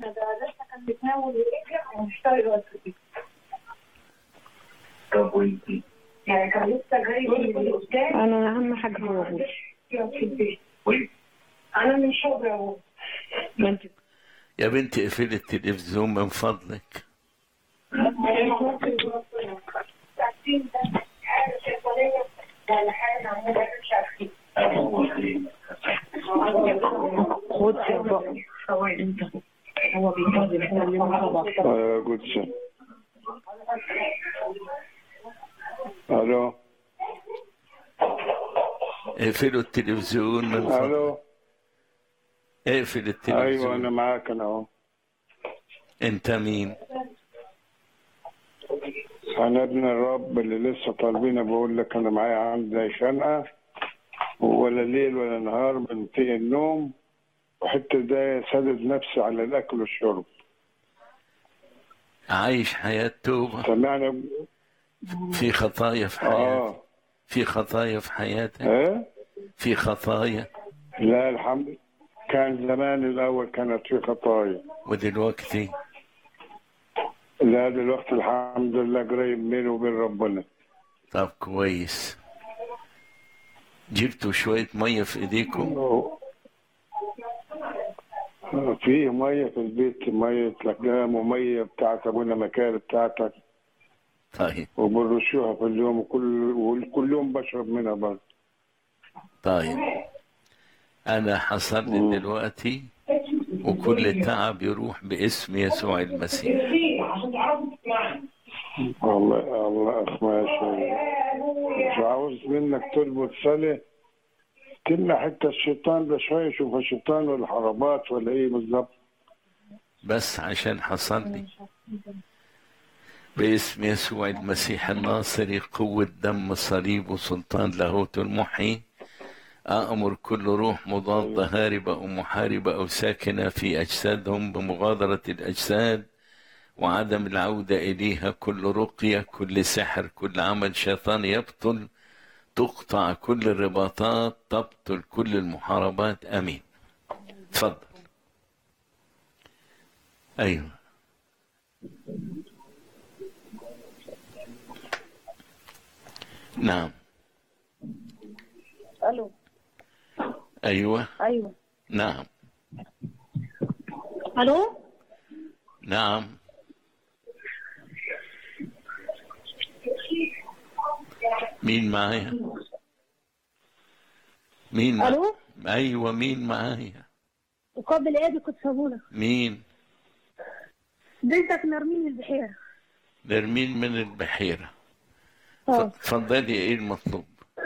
ده لسه كان بيتناول ويرجع ومشتغل وقت كده طب وانتي يعني كان لسه جاي من قدام انا اهم حاجه هو ابوي يقعد في البيت وانتي انا من شغل اهو ما انت يا بنتي اقفلي التلفزيون من فضلك ساعتين ده حاجه شيطانيه ولا حاجه عماله مش عارفين هو ايه خد يا بابا انت هو بيتكلم احنا اللي مع بعض آه قدس الو اقفلوا التلفزيون من فضلك الو اقفل ايوه التلفزيون انا معاك انا اهو انت مين انا ابن الرب اللي لسه طالبين بقول لك انا معايا عندي خنقه ولا ليل ولا نهار بنطيق النوم وحتى ده سدد نفسي على الاكل والشرب عايش حياة توبة سمعنا في خطايا في حياتك اه في خطايا في حياتك ايه في خطايا لا الحمد كان زمان الاول كانت في خطايا ودلوقتي لا دلوقتي الحمد لله قريب بيني وبين ربنا طب كويس جبتوا شوية مية في ايديكم في ميه في البيت ميه لقام وميه بتاعت ابونا مكار بتاعتك طيب وبرشوها في اليوم وكل وكل يوم بشرب منها برضه طيب انا حصل لي مم. دلوقتي وكل تعب يروح باسم يسوع المسيح الله الله اخ ماشي مش عاوز منك تربط صلاه تمنع حتى الشيطان ده شويه شوف الشيطان ولا حربات ولا ايه بالظبط بس عشان حصل لي باسم يسوع المسيح الناصري قوة دم الصليب وسلطان لاهوت المحيي أأمر كل روح مضادة هاربة أو محاربة أو ساكنة في أجسادهم بمغادرة الأجساد وعدم العودة إليها كل رقية كل سحر كل عمل شيطان يبطل تقطع كل الرباطات تبطل كل المحاربات أمين تفضل أيوه نعم الو أيوه ايوه نعم الو نعم مين معايا مين مع... الو ايوه مين معايا وقبل ايدي كنت صابونه مين بنتك نرمين البحيره نرمين من البحيرة ف- اه اتفضلي ايه المطلوب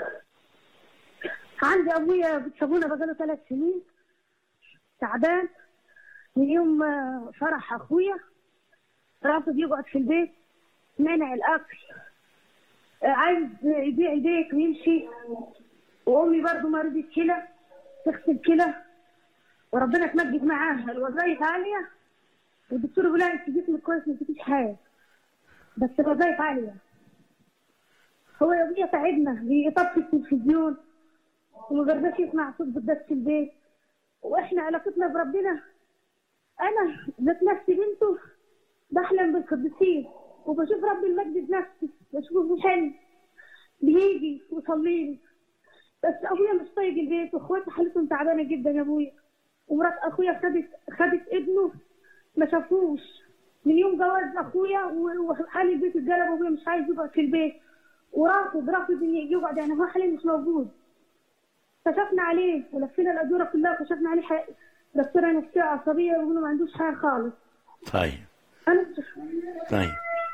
عندي ابويا بتصابونه بقاله ثلاث سنين تعبان من يوم آه، فرح اخويا رافض يقعد في البيت منع الاكل آه، عايز يبيع البيت ويمشي وامي برضه مريضة كلى تغسل كلى وربنا تمجد معاها الوظائف عاليه والدكتور بيقول لها انت جسمك كويس ما فيكيش حاجه بس الوظائف عاليه هو يا ابويا تعبنا بيطفي التلفزيون وما بيرضاش يسمع صوت بالدس في البيت واحنا علاقتنا بربنا انا ذات نفسي بنته بحلم بالقديسين وبشوف رب المجد بنفسي بشوفه في حلم بيجي ويصلي لي بس ابويا مش طايق البيت واخواتي حالتهم تعبانه جدا يا ابويا ومرات اخويا خدت خدت ابنه ما شافوش من يوم جواز اخويا و- وحال البيت اتقلب وابويا مش عايز يقعد في البيت ورافض رافض ان يجي يقعد يعني هو حاليا مش موجود كشفنا عليه ولفينا الادوره كلها وكشفنا عليه حق... دكتوره نفسيه عصبيه ويقولوا ما عندوش حاجه خالص طيب انا طيب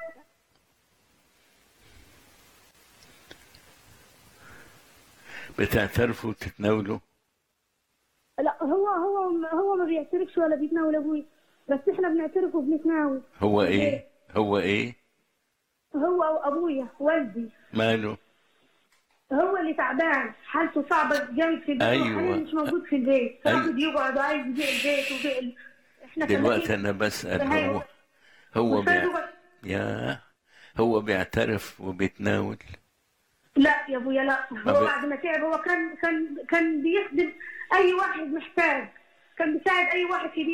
بتعترفوا وتتناولوا لا هو هو هو ما بيعترفش ولا بيتناول ابوي بس احنا بنعترف وبنتناول هو ايه هو ايه هو ابويا والدي ماله هو اللي تعبان حالته صعبه جامد في البيت أيوة. وحاليا مش موجود في البيت أيوة. رافض يقعد وعايز يبيع البيت وبيع ال- احنا دلوقتي فلاحين. انا بسأل فهي- هو هو مش عايز بيع... يقعد. يا هو بيعترف وبيتناول لا يا ابويا لا ما هو بي- بعد ما تعب هو كان كان كان بيخدم اي واحد محتاج كان بيساعد اي واحد في